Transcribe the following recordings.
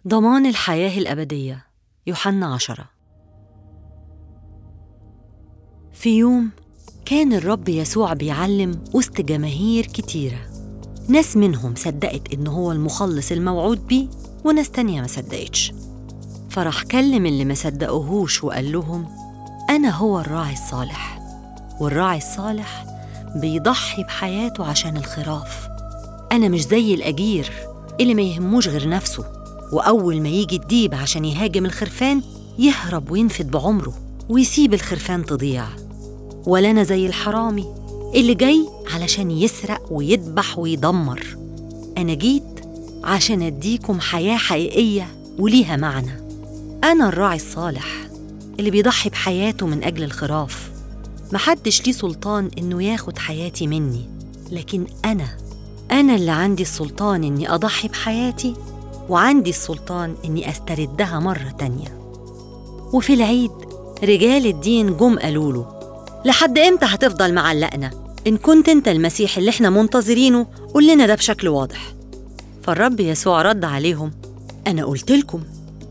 ضمان الحياة الأبدية يوحنا عشرة في يوم كان الرب يسوع بيعلم وسط جماهير كتيرة ناس منهم صدقت إن هو المخلص الموعود بيه وناس تانية ما صدقتش فراح كلم اللي ما صدقوهوش وقال لهم أنا هو الراعي الصالح والراعي الصالح بيضحي بحياته عشان الخراف أنا مش زي الأجير اللي ما يهموش غير نفسه وأول ما يجي الديب عشان يهاجم الخرفان يهرب وينفد بعمره ويسيب الخرفان تضيع ولا أنا زي الحرامي اللي جاي علشان يسرق ويذبح ويدمر أنا جيت عشان أديكم حياة حقيقية وليها معنى أنا الراعي الصالح اللي بيضحي بحياته من أجل الخراف محدش ليه سلطان إنه ياخد حياتي مني لكن أنا أنا اللي عندي السلطان إني أضحي بحياتي وعندي السلطان إني أستردها مرة تانية وفي العيد رجال الدين جم قالوا له لحد إمتى هتفضل معلقنا؟ إن كنت أنت المسيح اللي إحنا منتظرينه قول لنا ده بشكل واضح فالرب يسوع رد عليهم أنا قلت لكم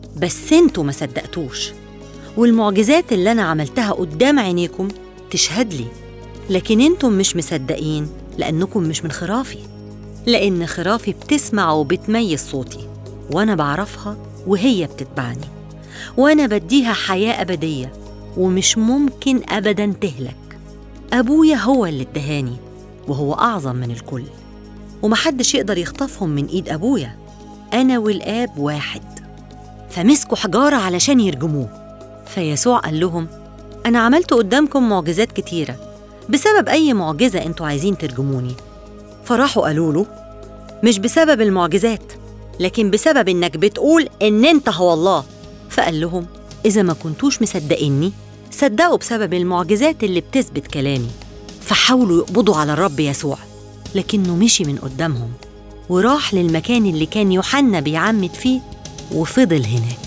بس انتوا ما صدقتوش والمعجزات اللي أنا عملتها قدام عينيكم تشهد لي لكن انتم مش مصدقين لأنكم مش من خرافي لأن خرافي بتسمع وبتميز صوتي وأنا بعرفها وهي بتتبعني وأنا بديها حياة أبدية ومش ممكن أبدا تهلك أبويا هو اللي ادهاني وهو أعظم من الكل ومحدش يقدر يخطفهم من إيد أبويا أنا والآب واحد فمسكوا حجارة علشان يرجموه فيسوع قال لهم أنا عملت قدامكم معجزات كتيرة بسبب أي معجزة أنتوا عايزين ترجموني فراحوا قالوا له مش بسبب المعجزات لكن بسبب إنك بتقول إن أنت هو الله فقال لهم إذا ما كنتوش مصدقيني صدقوا بسبب المعجزات اللي بتثبت كلامي فحاولوا يقبضوا على الرب يسوع لكنه مشي من قدامهم وراح للمكان اللي كان يوحنا بيعمد فيه وفضل هناك